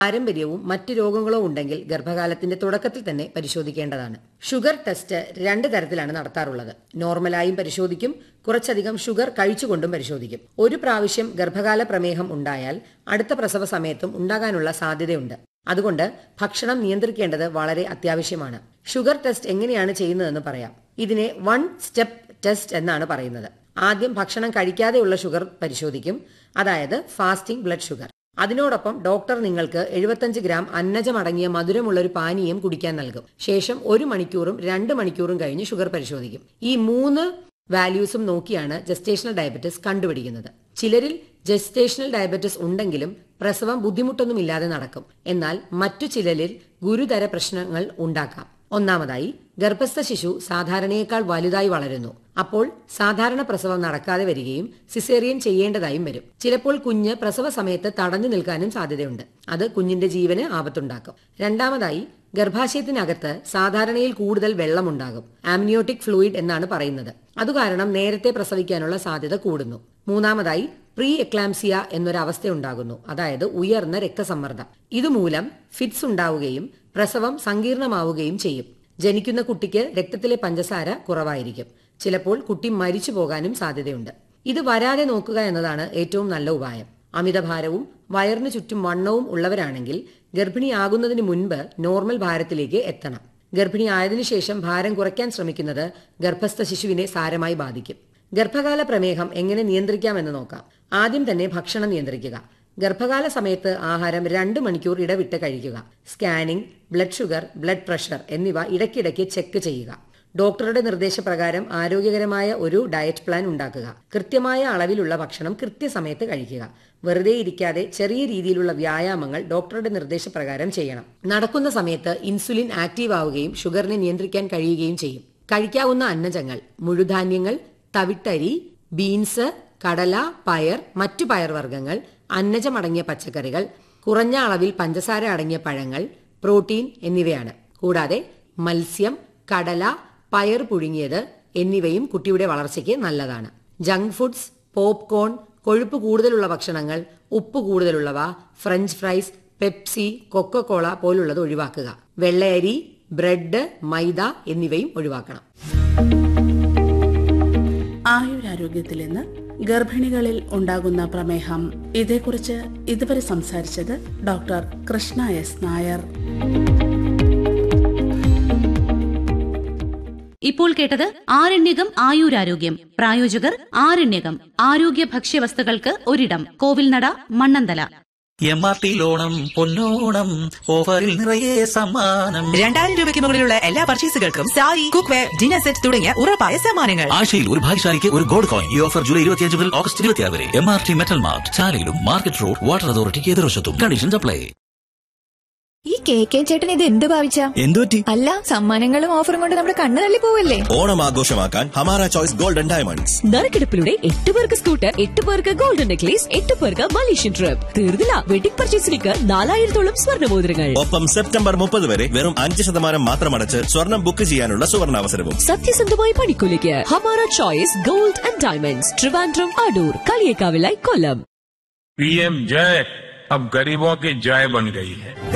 പാരമ്പര്യവും മറ്റ് രോഗങ്ങളോ ഉണ്ടെങ്കിൽ ഗർഭകാലത്തിന്റെ തുടക്കത്തിൽ തന്നെ പരിശോധിക്കേണ്ടതാണ് ഷുഗർ ടെസ്റ്റ് രണ്ട് തരത്തിലാണ് നടത്താറുള്ളത് നോർമലായും പരിശോധിക്കും കുറച്ചധികം ഷുഗർ കഴിച്ചുകൊണ്ടും പരിശോധിക്കും ഒരു പ്രാവശ്യം ഗർഭകാല പ്രമേഹം ഉണ്ടായാൽ അടുത്ത പ്രസവ സമയത്തും ഉണ്ടാകാനുള്ള സാധ്യതയുണ്ട് അതുകൊണ്ട് ഭക്ഷണം നിയന്ത്രിക്കേണ്ടത് വളരെ അത്യാവശ്യമാണ് ഷുഗർ ടെസ്റ്റ് എങ്ങനെയാണ് ചെയ്യുന്നതെന്ന് പറയാം ഇതിനെ വൺ സ്റ്റെപ്പ് ടെസ്റ്റ് എന്നാണ് പറയുന്നത് ആദ്യം ഭക്ഷണം കഴിക്കാതെയുള്ള ഷുഗർ പരിശോധിക്കും അതായത് ഫാസ്റ്റിംഗ് ബ്ലഡ് ഷുഗർ അതിനോടൊപ്പം ഡോക്ടർ നിങ്ങൾക്ക് എഴുപത്തഞ്ച് ഗ്രാം അന്നജമടങ്ങിയ മധുരമുള്ള ഒരു പാനീയം കുടിക്കാൻ നൽകും ശേഷം ഒരു മണിക്കൂറും രണ്ട് മണിക്കൂറും കഴിഞ്ഞ് ഷുഗർ പരിശോധിക്കും ഈ മൂന്ന് വാല്യൂസും നോക്കിയാണ് ജസ്റ്റേഷണൽ ഡയബറ്റിസ് കണ്ടുപിടിക്കുന്നത് ചിലരിൽ ജസ്റ്റേഷണൽ ഡയബറ്റിസ് ഉണ്ടെങ്കിലും പ്രസവം ബുദ്ധിമുട്ടൊന്നുമില്ലാതെ നടക്കും എന്നാൽ മറ്റു ചിലരിൽ ഗുരുതര പ്രശ്നങ്ങൾ ഉണ്ടാക്കാം ഒന്നാമതായി ഗർഭസ്ഥ ശിശു സാധാരണയേക്കാൾ വലുതായി വളരുന്നു അപ്പോൾ സാധാരണ പ്രസവം നടക്കാതെ വരികയും സിസേറിയൻ ചെയ്യേണ്ടതായും വരും ചിലപ്പോൾ കുഞ്ഞ് പ്രസവ സമയത്ത് തടഞ്ഞു നിൽക്കാനും സാധ്യതയുണ്ട് അത് കുഞ്ഞിന്റെ ജീവന് ആപത്തുണ്ടാക്കും രണ്ടാമതായി ഗർഭാശയത്തിനകത്ത് സാധാരണയിൽ കൂടുതൽ വെള്ളമുണ്ടാകും ആംനിയോട്ടിക് ഫ്ലൂയിഡ് എന്നാണ് പറയുന്നത് അതുകാരണം നേരത്തെ പ്രസവിക്കാനുള്ള സാധ്യത കൂടുന്നു മൂന്നാമതായി പ്രീ എക്ലാംസിയ എന്നൊരവസ്ഥ ഉണ്ടാകുന്നു അതായത് ഉയർന്ന രക്തസമ്മർദ്ദം ഇതുമൂലം ഫിറ്റ്സ് ഉണ്ടാവുകയും പ്രസവം സങ്കീർണമാവുകയും ചെയ്യും ജനിക്കുന്ന കുട്ടിക്ക് രക്തത്തിലെ പഞ്ചസാര കുറവായിരിക്കും ചിലപ്പോൾ കുട്ടി മരിച്ചു പോകാനും സാധ്യതയുണ്ട് ഇത് വരാതെ നോക്കുക എന്നതാണ് ഏറ്റവും നല്ല ഉപായം അമിതഭാരവും വയറിന് ചുറ്റും വണ്ണവും ഉള്ളവരാണെങ്കിൽ ഗർഭിണിയാകുന്നതിന് മുൻപ് നോർമൽ ഭാരത്തിലേക്ക് എത്തണം ഗർഭിണി ആയതിനു ശേഷം ഭാരം കുറയ്ക്കാൻ ശ്രമിക്കുന്നത് ഗർഭസ്ഥ ശിശുവിനെ സാരമായി ബാധിക്കും ഗർഭകാല പ്രമേഹം എങ്ങനെ നിയന്ത്രിക്കാമെന്ന് നോക്കാം ആദ്യം തന്നെ ഭക്ഷണം നിയന്ത്രിക്കുക ഗർഭകാല സമയത്ത് ആഹാരം രണ്ട് മണിക്കൂർ ഇടവിട്ട് കഴിക്കുക scanning blood sugar blood pressure എന്നിവ ഇടയ്ക്കിടയ്ക്ക് ചെക്ക് ചെയ്യുക ഡോക്ടറുടെ നിർദ്ദേശപ്രകാരം ആരോഗ്യകരമായ ഒരു ഡയറ്റ് പ്ലാൻ ഉണ്ടാക്കുക കൃത്യമായ അളവിലുള്ള ഭക്ഷണം കൃത്യസമയത്ത് കഴിക്കുക വെറുതെ ഇരിക്കാതെ ചെറിയ രീതിയിലുള്ള വ്യായാമങ്ങൾ ഡോക്ടറുടെ നിർദ്ദേശപ്രകാരം ചെയ്യണം നടക്കുന്ന സമയത്ത് ഇൻസുലിൻ ആക്റ്റീവ് ആവുകയും ഷുഗറിനെ നിയന്ത്രിക്കാൻ കഴിയുകയും ചെയ്യും കഴിക്കാവുന്ന അന്നജങ്ങൾ മുഴുധാന്യങ്ങൾ തവിട്ടരി ബീൻസ് കടല പയർ മറ്റു പയർവർഗ്ഗങ്ങൾ അന്നജമടങ്ങിയ പച്ചക്കറികൾ കുറഞ്ഞ അളവിൽ പഞ്ചസാര അടങ്ങിയ പഴങ്ങൾ പ്രോട്ടീൻ എന്നിവയാണ് കൂടാതെ മത്സ്യം കടല പയർ പുഴുങ്ങിയത് എന്നിവയും കുട്ടിയുടെ വളർച്ചയ്ക്ക് നല്ലതാണ് ജങ്ക് ഫുഡ്സ് പോപ്കോൺ കൊഴുപ്പ് കൂടുതലുള്ള ഭക്ഷണങ്ങൾ ഉപ്പ് കൂടുതലുള്ളവ ഫ്രഞ്ച് ഫ്രൈസ് പെപ്സി കൊക്കക്കോള പോലുള്ളത് ഒഴിവാക്കുക വെള്ളയരി ബ്രെഡ് മൈദ എന്നിവയും ഒഴിവാക്കണം ആയുരാരോഗ്യത്തിൽ ഇന്ന് ഗർഭിണികളിൽ ഉണ്ടാകുന്ന പ്രമേഹം ഇതേക്കുറിച്ച് ഇതുവരെ സംസാരിച്ചത് ഡോക്ടർ കൃഷ്ണ എസ് നായർ ഇപ്പോൾ കേട്ടത് ആരണ്യകം ആയുരാരോഗ്യം പ്രായോജകർ ആരണ്യകം ആരോഗ്യ ഭക്ഷ്യവസ്തുക്കൾക്ക് ഒരിടം Kovilnada Mannanthala M R T ലോണം പൊന്നോണം ഓഫറിൽ നിറയെ സമ്മാനം രണ്ടായിരം രൂപയ്ക്ക് മുകളിലുള്ള എല്ലാ പർച്ചേസുകൾക്കും sari cookware dinner set തുടങ്ങിയ ഉറപ്പായ സമ്മാനങ്ങൾ ആഴ്ചയിൽ ഒരു ഭാഗ്യശാലിക്ക് ഒരു ഗോൾഡ് കോയിൻ ഈ ഓഫർ ജൂലൈ ഇരുപത്തിയഞ്ച് മുതൽ ഓഗസ്റ്റ് ഇരുപത്തിയാറ് വരെ M R T metal mart ചാലയിലും മാർക്കറ്റ് റോഡ് വാട്ടർ അതോറിറ്റിക്ക് എതിർവശത്തും കണ്ടീഷൻസ് അപ്ലൈ ഈ കെ കെ ചേട്ടൻ ഇത് എന്ത് ഭാവിച്ച എന്തുപറ്റി അല്ല സമ്മാനങ്ങളും ഓഫറും കൊണ്ട് നമ്മുടെ കണ്ണ് തള്ളി പോവല്ലേ ഓണം ആഘോഷമാക്കാൻ ഹമാര ചോയ്സ് ഗോൾഡൻ ഡയമണ്ട്സ് നറുക്കെടുപ്പിലൂടെ എട്ട് പേർക്ക് സ്കൂട്ടർ എട്ട് പേർക്ക് ഗോൾഡൻ നെക്ലേസ് എട്ട് പേർക്ക് മലേഷ്യൻ ട്രിപ്പ് തീർന്നില്ല വെഡിംഗ് പർച്ചേസിലേക്ക് നാലായിരത്തോളം സ്വർണ്ണമോതിരങ്ങൾ ഒപ്പം സെപ്റ്റംബർ മുപ്പത് വരെ വെറും അഞ്ച് ശതമാനം മാത്രം അടച്ച് സ്വർണം ബുക്ക് ചെയ്യാനുള്ള സുവർണാവസരവും സത്യസന്ധമായ പണിക്കൂലിക്ക് Hamara choice gold and diamonds Trivandrum Adoor കളിയേക്കാവിലായി കൊല്ലം पीएम जय अब गरीबों की जय बन गई है